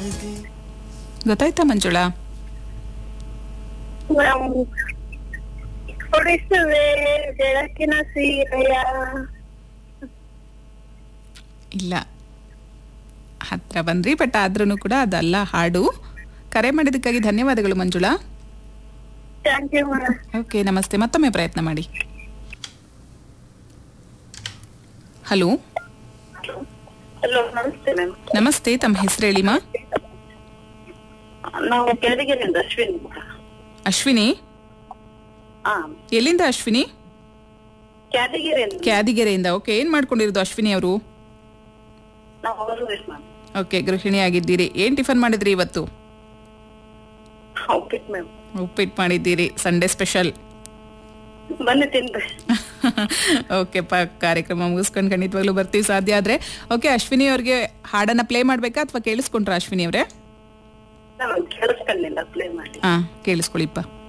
ಗೊತ್ತಾಯ್ತಾ ಮಂಜುಳಾ ನಾವು ಹೊಡಿಸುವೆ ಬೆಳಕಿನ ಸೀರೆಯ ಇಲ್ಲ ಹತ್ರ ಬಂದ್ರಿ ಬಟ್ ಆದ್ರೂ ಕೂಡ ಅದಲ್ಲ ಹಾಡು ಕರೆ ಮಾಡಿದ್ದಕ್ಕಾಗಿ ಧನ್ಯವಾದಗಳು Manjula thank you madam okay ನಮಸ್ತೆ ಮತ್ತೊಮ್ಮೆ ಪ್ರಯತ್ನ ಮಾಡಿ ಹಲೋ ಹಲೋ ನಮಸ್ತೆ ಮ್ಯಾಮ್ ನಮಸ್ತೆ ತಮ್ಮ ಹೆಸರು ಹೇಳಿಮಾ ನಾವು ಕೆಳಗಿರಿಂದ ಅಶ್ವಿನ್ ಅಶ್ವಿನಿ ಹಾ ಎಲ್ಲಿಂದ ಅಶ್ವಿನಿ ಕ್ಯಾಟಗಿರಿಯಿಂದ ಕ್ಯಾದಿಗೆರೆಯಿಂದ ಓಕೆ ಏನ್ ಮಾಡ್ಕೊಂಡಿರೋದು ಅಶ್ವಿನಿ ಅವರು ನಾವು ಅವರು ಮ್ಯಾಮ್ ಓಕೆ ಗೃಹಿಣಿ ಆಗಿದ್ದೀರಿ ಏನ್ ಟಿಫನ್ ಮಾಡಿದ್ರಿ ಇವತ್ತು ಓಕೆ ಮ್ಯಾಮ್ ಉಪ್ಪಿಟ್ಟು ಮಾಡಿದ್ದೀರಿ ಸಂಡೇ ಸ್ಪೆಷಲ್ ಬನ್ನಿ ತಿನ್ರಿ ಓಕೆ ಪ ಕಾರ್ಯಕ್ರಮ ಮುಗಿಸ್ಕೊಂಡು ಖಂಡಿತವಾಗ್ಲೂ ಬರ್ತೀವಿ ಸಾಧ್ಯ ಆದ್ರೆ ಓಕೆ ಅಶ್ವಿನಿ ಅವ್ರಿಗೆ ಹಾಡನ್ನ ಪ್ಲೇ ಮಾಡ್ಬೇಕಾ ಅಥವಾ ಕೇಳಿಸ್ಕೊಂಡ್ರ ಅಶ್ವಿನಿ ಅವರೇ ನಾನು ಕೇಳಿಸ್ಕೊಂಡಿಲ್ಲ ಪ್ಲೇ ಮಾಡಿ ಹಾ ಕೇಳಿಸ್ಕೊಳಿಪ್ಪ